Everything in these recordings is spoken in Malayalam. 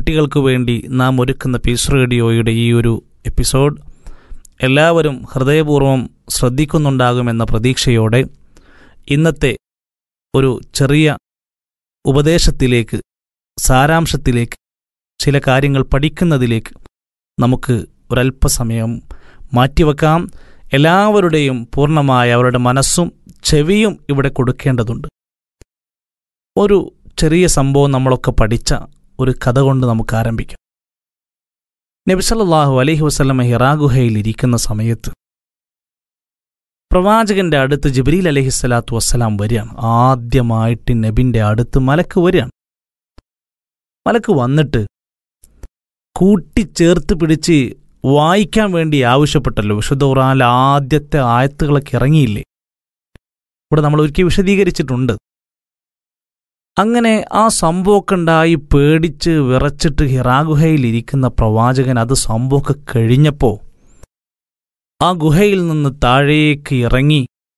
കുട്ടികൾക്ക് വേണ്ടി നാം ഒരുക്കുന്ന പീസ് റേഡിയോയുടെ ഈ ഒരു എപ്പിസോഡ് എല്ലാവരും ഹൃദയപൂർവ്വം ശ്രദ്ധിക്കുന്നുണ്ടാകുമെന്ന പ്രതീക്ഷയോടെ ഇന്നത്തെ ഒരു ചെറിയ ഉപദേശത്തിലേക്ക് സാരാംശത്തിലേക്ക് ചില കാര്യങ്ങൾ പഠിക്കുന്നതിലേക്ക് നമുക്ക് ഒരല്പസമയം മാറ്റിവെക്കാം എല്ലാവരുടെയും പൂർണ്ണമായ അവരുടെ മനസ്സും ചെവിയും ഇവിടെ കൊടുക്കേണ്ടതുണ്ട് ഒരു ചെറിയ സംഭവം നമ്മളൊക്കെ പഠിച്ച ഒരു കഥ കൊണ്ട് നമുക്ക് ആരംഭിക്കാം നബിസല്ലാഹു അലഹി വസ്ലമ ഹിറാ ഗുഹയിൽ ഇരിക്കുന്ന സമയത്ത് പ്രവാചകന്റെ അടുത്ത് ജിബ്രീൽ അലഹിസ്സലാത്തു വസ്സലാം വരികയാണ് ആദ്യമായിട്ട് നബിന്റെ അടുത്ത് മലക്ക് വരികയാണ് മലക്ക് വന്നിട്ട് കൂട്ടിച്ചേർത്ത് പിടിച്ച് വായിക്കാൻ വേണ്ടി ആവശ്യപ്പെട്ടല്ലോ വിശുദ്ധ ഖുറാനിലെ ആദ്യത്തെ ആയത്തുകളൊക്കെ ഇറങ്ങിയില്ലേ ഇവിടെ നമ്മൾ ഒരിക്കൽ വിശദീകരിച്ചിട്ടുണ്ട് അങ്ങനെ ആ സംഭവമൊക്കെ ഉണ്ടായി പേടിച്ച് വിറച്ചിട്ട് ഹിറാഗുഹയിൽ ഇരിക്കുന്ന പ്രവാചകൻ അത് സംഭവമൊക്കെ കഴിഞ്ഞപ്പോൾ ആ ഗുഹയിൽ നിന്ന് താഴേക്ക് ഇറങ്ങി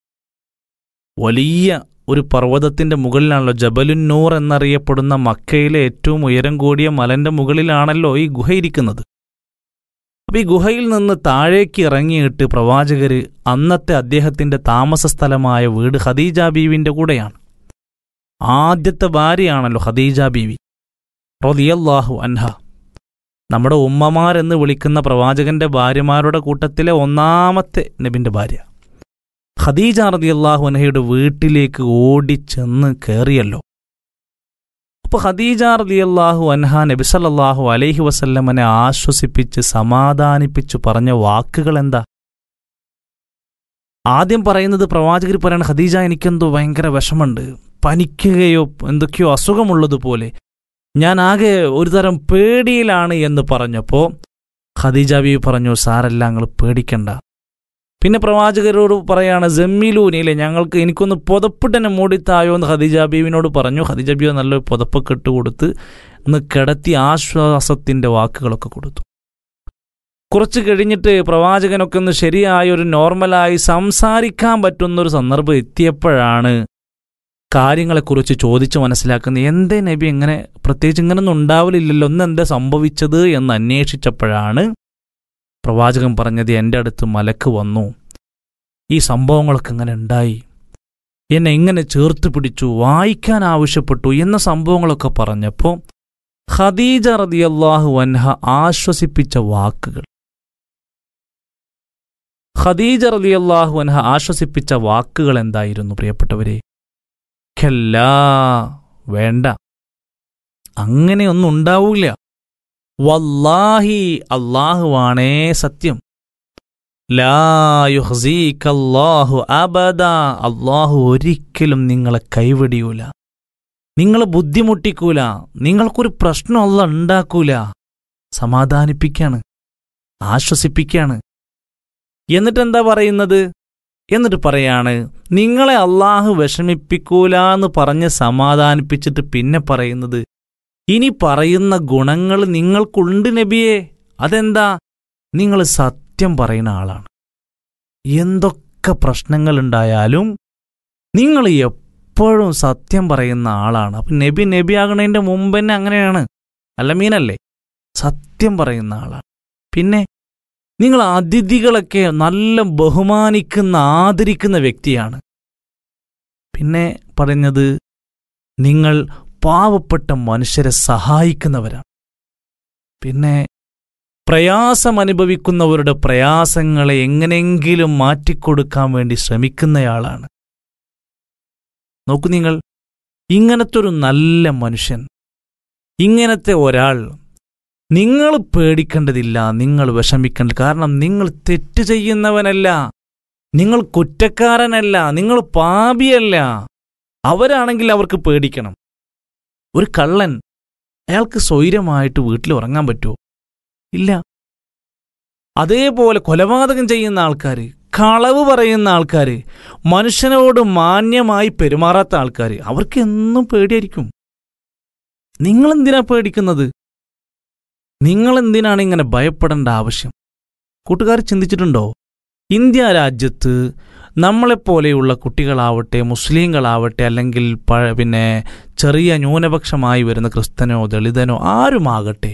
വലിയ ഒരു പർവ്വതത്തിന്റെ മുകളിലാണല്ലോ ജബലുന്നൂർ എന്നറിയപ്പെടുന്ന മക്കയിലെ ഏറ്റവും ഉയരം കൂടിയ മലന്റെ മുകളിലാണല്ലോ ഈ ഗുഹ ഇരിക്കുന്നത് അപ്പൊ ഈ ഗുഹയിൽ നിന്ന് താഴേക്ക് ഇറങ്ങിയിട്ട് പ്രവാചകര് അന്നത്തെ അദ്ദേഹത്തിന്റെ താമസ സ്ഥലമായ വീട് ഖദീജ ബീവിന്റെ കൂടെയാണ് ആദ്യത്തെ ഭാര്യയാണല്ലോ ഖദീജ ബീവി റതിയല്ലാഹു അൻഹ നമ്മുടെ ഉമ്മമാരെന്ന് വിളിക്കുന്ന പ്രവാചകന്റെ ഭാര്യമാരുടെ കൂട്ടത്തിലെ ഒന്നാമത്തെ നബിന്റെ ഭാര്യ ഖദീജ റതിയല്ലാഹു അൻഹയുടെ വീട്ടിലേക്ക് ഓടിച്ചെന്ന് കയറിയല്ലോ അപ്പൊ ഖദീജ റതിയല്ലാഹു അൻഹ നബിസല്ലാഹു അലൈഹി വസല്ലമനെ ആശ്വസിപ്പിച്ച് സമാധാനിപ്പിച്ചു പറഞ്ഞ വാക്കുകൾ എന്താ ആദ്യം പറയുന്നത് പ്രവാചകർ പറയണ ഖദീജ എനിക്കെന്തോ ഭയങ്കര വിഷമുണ്ട് പനിക്കുകയോ എന്തൊക്കെയോ അസുഖമുള്ളതുപോലെ ഞാൻ ആകെ ഒരു തരം പേടിയിലാണ് എന്ന് പറഞ്ഞപ്പോൾ ഖദീജ ബീവി പറഞ്ഞു സാരല്ല ഞങ്ങൾ പേടിക്കണ്ട പിന്നെ പ്രവാചകരോട് പറയാണ് ജമ്മീലൂനിയിലെ ഞങ്ങൾക്ക് എനിക്കൊന്ന് പുതപ്പിട്ടനെ മൂടിത്തായോ എന്ന് ഖദീജ ബീവിനോട് പറഞ്ഞു ഖദീജ ബീവി നല്ല പുതപ്പൊക്കെ ഇട്ട് കൊടുത്ത് ഒന്ന് കിടത്തി ആശ്വാസത്തിന്റെ വാക്കുകളൊക്കെ കൊടുത്തു കുറച്ച് കഴിഞ്ഞിട്ട് പ്രവാചകനൊക്കെ ഒന്ന് ശരിയായ ഒരു നോർമലായി സംസാരിക്കാൻ പറ്റുന്ന ഒരു സന്ദർഭം എത്തിയപ്പോഴാണ് കാര്യങ്ങളെക്കുറിച്ച് ചോദിച്ച് മനസ്സിലാക്കുന്നത് എന്തേ നബി എങ്ങനെ പ്രത്യേകിച്ച് ഇങ്ങനൊന്നും ഉണ്ടാവലില്ലല്ലോ ഒന്ന് എന്താ സംഭവിച്ചത് എന്ന് അന്വേഷിച്ചപ്പോഴാണ് പ്രവാചകൻ പറഞ്ഞത് എൻ്റെ അടുത്ത് മലക്ക് വന്നു ഈ സംഭവങ്ങളൊക്കെ എങ്ങനെ ഉണ്ടായി എന്നെ എങ്ങനെ ചേർത്ത് പിടിച്ചു വായിക്കാൻ ആവശ്യപ്പെട്ടു എന്ന സംഭവങ്ങളൊക്കെ പറഞ്ഞപ്പോൾ ഖദീജ റതിയല്ലാഹു അൻഹ ആശ്വസിപ്പിച്ച വാക്കുകൾ ഖദീജ റതിയല്ലാഹു അൻഹ ആശ്വസിപ്പിച്ച വാക്കുകൾ എന്തായിരുന്നു പ്രിയപ്പെട്ടവരെ ഖല്ലാ വേണ്ട അങ്ങനെയൊന്നും ഉണ്ടാവൂല വല്ലാഹി അള്ളാഹുവാണേ സത്യം ലായുഹ്സീക്കല്ലാഹു അബദ അള്ളാഹു ഒരിക്കലും നിങ്ങളെ കൈവടിയൂല നിങ്ങളെ ബുദ്ധിമുട്ടിക്കൂല നിങ്ങൾക്കൊരു പ്രശ്നം അല്ല ഉണ്ടാക്കൂല സമാധാനിപ്പിക്കാണ് ആശ്വസിപ്പിക്കാണ് എന്നിട്ട് എന്താ പറയുന്നത് എന്നിട്ട് പറയാണ് നിങ്ങളെ അള്ളാഹു വിഷമിപ്പിക്കൂല എന്ന് പറഞ്ഞ് സമാധാനിപ്പിച്ചിട്ട് പിന്നെ പറയുന്നത് ഇനി പറയുന്ന ഗുണങ്ങൾ നിങ്ങൾക്കുണ്ട് നബിയെ അതെന്താ നിങ്ങൾ സത്യം പറയുന്ന ആളാണ് എന്തൊക്കെ പ്രശ്നങ്ങളുണ്ടായാലും നിങ്ങൾ എപ്പോഴും സത്യം പറയുന്ന ആളാണ് അപ്പം നബി നബി ആകണതിൻ്റെ മുമ്പ് തന്നെ അങ്ങനെയാണ് അല്ല മീനല്ലേ സത്യം പറയുന്ന ആളാണ് പിന്നെ നിങ്ങൾ അതിഥികളൊക്കെ നല്ല ബഹുമാനിക്കുന്ന ആദരിക്കുന്ന വ്യക്തിയാണ് പിന്നെ പറഞ്ഞത് നിങ്ങൾ പാവപ്പെട്ട മനുഷ്യരെ സഹായിക്കുന്നവരാണ് പിന്നെ പ്രയാസം അനുഭവിക്കുന്നവരുടെ പ്രയാസങ്ങളെ എങ്ങനെയെങ്കിലും മാറ്റിക്കൊടുക്കാൻ വേണ്ടി ശ്രമിക്കുന്നയാളാണ് നോക്കൂ നിങ്ങൾ ഇങ്ങനത്തെ ഒരു നല്ല മനുഷ്യൻ ഇങ്ങനത്തെ ഒരാൾ നിങ്ങൾ പേടിക്കേണ്ടതില്ല നിങ്ങൾ വിഷമിക്കേണ്ട കാരണം നിങ്ങൾ തെറ്റ് ചെയ്യുന്നവനല്ല നിങ്ങൾ കുറ്റക്കാരനല്ല നിങ്ങൾ പാപിയല്ല അവരാണെങ്കിൽ അവർക്ക് പേടിക്കണം ഒരു കള്ളൻ അയാൾക്ക് സ്വൈരമായിട്ട് വീട്ടിൽ ഉറങ്ങാൻ പറ്റുമോ ഇല്ല അതേപോലെ കൊലപാതകം ചെയ്യുന്ന ആൾക്കാർ കളവ് പറയുന്ന ആൾക്കാർ മനുഷ്യനോട് മാന്യമായി പെരുമാറാത്ത ആൾക്കാർ അവർക്ക് എന്നും പേടിയായിരിക്കും നിങ്ങളെന്തിനാ പേടിക്കുന്നത് നിങ്ങളെന്തിനാണ് ഇങ്ങനെ ഭയപ്പെടേണ്ട ആവശ്യം കൂട്ടുകാർ ചിന്തിച്ചിട്ടുണ്ടോ ഇന്ത്യ രാജ്യത്ത് നമ്മളെപ്പോലെയുള്ള കുട്ടികളാവട്ടെ മുസ്ലിങ്ങളാവട്ടെ അല്ലെങ്കിൽ പ പിന്നെ ചെറിയ ന്യൂനപക്ഷമായി വരുന്ന ക്രിസ്തനോ ദളിതനോ ആരുമാകട്ടെ